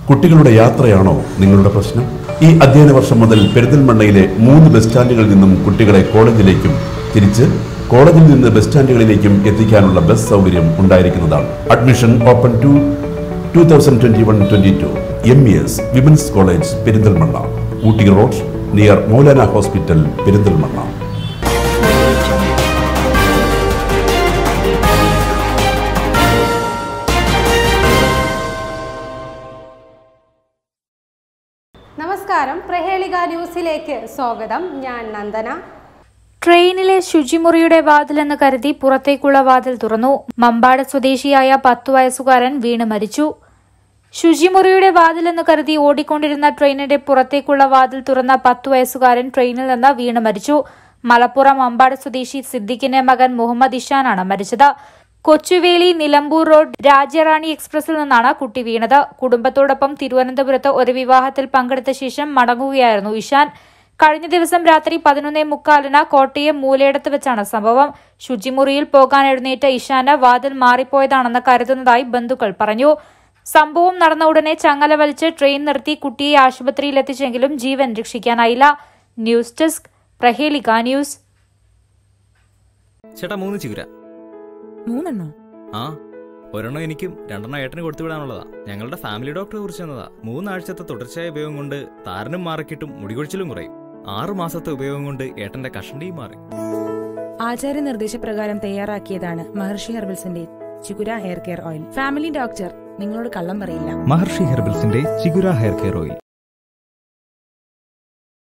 കുട്ടികളുടെ യാത്രയാണോ നിങ്ങളുടെ പ്രശ്നം ഈ അധ്യയന വർഷം മുതൽ പെരിന്തൽമണ്ണയിലെ മൂന്ന് ബസ് സ്റ്റാൻഡുകളിൽ നിന്നും കുട്ടികളെ കോളേജിലേക്കും തിരിച്ച് കോളേജിൽ നിന്ന് ബസ് സ്റ്റാൻഡുകളിലേക്കും എത്തിക്കാനുള്ള ബസ് സൗകര്യം ഉണ്ടായിരിക്കുന്നതാണ് admission open to two thousand twenty one twenty two M E S women's college Perinthalmanna Ooty road near Maulana hospital Perinthalmanna നമസ്കാരം പ്രഹേളിക ന്യൂസിലേക്ക് സ്വാഗതം ഞാൻ നന്ദന ട്രെയിനിലെ ശുചിമുറിയുടെ വാതിലെന്ന് കരുതി പുറത്തേക്കുള്ള വാതിൽ തുറന്നു മമ്പാട് സ്വദേശിയായ പത്തു വയസ്സുകാരൻ വീണ് മരിച്ചു ശുചിമുറിയുടെ വാതിലെന്ന് കരുതി ഓടിക്കൊണ്ടിരുന്ന ട്രെയിനിന്റെ പുറത്തേക്കുള്ള വാതിൽ തുറന്ന പത്തു വയസ്സുകാരൻ ട്രെയിനിൽ നിന്ന് വീണ് മരിച്ചു മലപ്പുറം മമ്പാട് സ്വദേശി സിദ്ദിഖിന്റെ മകൻ മുഹമ്മദ് ഇഷാനാണ് മരിച്ചത് കൊച്ചുവേലി നിലമ്പൂർ റോഡ് രാജ്യറാണി എക്സ്പ്രസിൽ നിന്നാണ് കുട്ടി വീണത് കുടുംബത്തോടൊപ്പം തിരുവനന്തപുരത്ത് ഒരു വിവാഹത്തിൽ പങ്കെടുത്ത ശേഷം മടങ്ങുകയായിരുന്നു ഇഷാൻ കഴിഞ്ഞ ദിവസം രാത്രി പതിനൊന്നേ മുക്കാലിന് കോട്ടയം മൂലയിടത്ത് വെച്ചാണ് സംഭവം ശുചിമുറിയിൽ പോകാൻ എഴുന്നേറ്റ ഇഷാന് വാതിൽ മാറിപ്പോയതാണെന്ന് കരുതുന്നതായി ബന്ധുക്കൾ പറഞ്ഞു സംഭവം നടന്ന ഉടനെ ചങ്ങല വലിച്ച് ട്രെയിൻ നിർത്തി കുട്ടിയെ ആശുപത്രിയിൽ എത്തിച്ചെങ്കിലും ജീവൻ രക്ഷിക്കാനായില്ല ന്യൂസ് ഡെസ്ക് പ്രഹേലിക ന്യൂസ് ചേട്ടാ മൂന്ന് ചിഗുര മൂന്നെണ്ണോ ആ ഒരെണ്ണം എനിക്കും രണ്ടെണ്ണം ഏട്ടന് കൊടുത്തു വിടാനുള്ളതാ ഞങ്ങളുടെ ഫാമിലി ഡോക്ടറെ കുറിച്ച് തന്നതാ മൂന്നാഴ്ചത്തെ തുടർച്ചയായ ഉപയോഗം കൊണ്ട് താരനും മാറിക്കിട്ടും മുടികൊഴിച്ചിലും കുറയും ആറു മാസത്തെ ഉപയോഗം കൊണ്ട് ഏട്ടന്റെ കഷണ്ടിയും മാറി ആചാര്യ നിർദ്ദേശപ്രകാരം തയ്യാറാക്കിയതാണ് മഹർഷി ഹെർബൽസിന്റെ Chigura hair care oil family doctor നിങ്ങളോട് കള്ളം പറയില്ല മഹർഷി ഹെർബൽസിന്റെ ചിഗുര ഹെയർ കെയർ ഓയിൽ